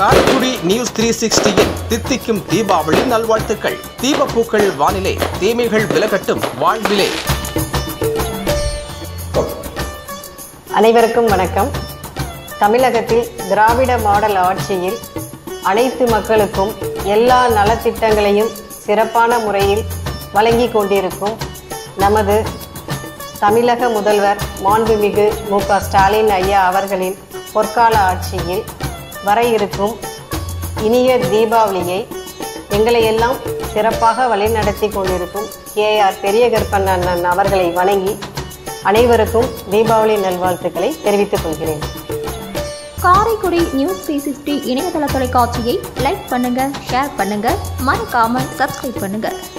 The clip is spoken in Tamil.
காரைக்குடி நியூஸ் த்ரீ சிக்ஸ்டியின் தித்திக்கும் தீபாவளி நல்வாழ்த்துக்கள் தீபப்பூக்கள் வானிலே தீமைகள் விலகட்டும் வாழ்விலே அனைவருக்கும் வணக்கம் தமிழகத்தில் திராவிட மாடல் ஆட்சியில் அனைத்து மக்களுக்கும் எல்லா நலத்திட்டங்களையும் சிறப்பான முறையில் வழங்கி கொண்டிருக்கும் நமது தமிழக முதல்வர் மாண்புமிகு மு க ஸ்டாலின் ஐயா அவர்களின் பொற்கால ஆட்சியில் வர இருக்கும் இனிய தீபாவளியை எங்களையெல்லாம் சிறப்பாக வழிநடத்தி கொண்டிருக்கும் கே ஆர் பெரியகற்பன் அண்ணன் அவர்களை வணங்கி அனைவருக்கும் தீபாவளி நல்வாழ்த்துக்களை தெரிவித்துக் கொள்கிறேன் காரைக்குடி நியூஸ் த்ரீ சிக்ஸ்டி இணையதள தொலைக்காட்சியை லைக் பண்ணுங்க ஷேர் பண்ணுங்க மறக்காம சப்ஸ்கிரைப் பண்ணுங்க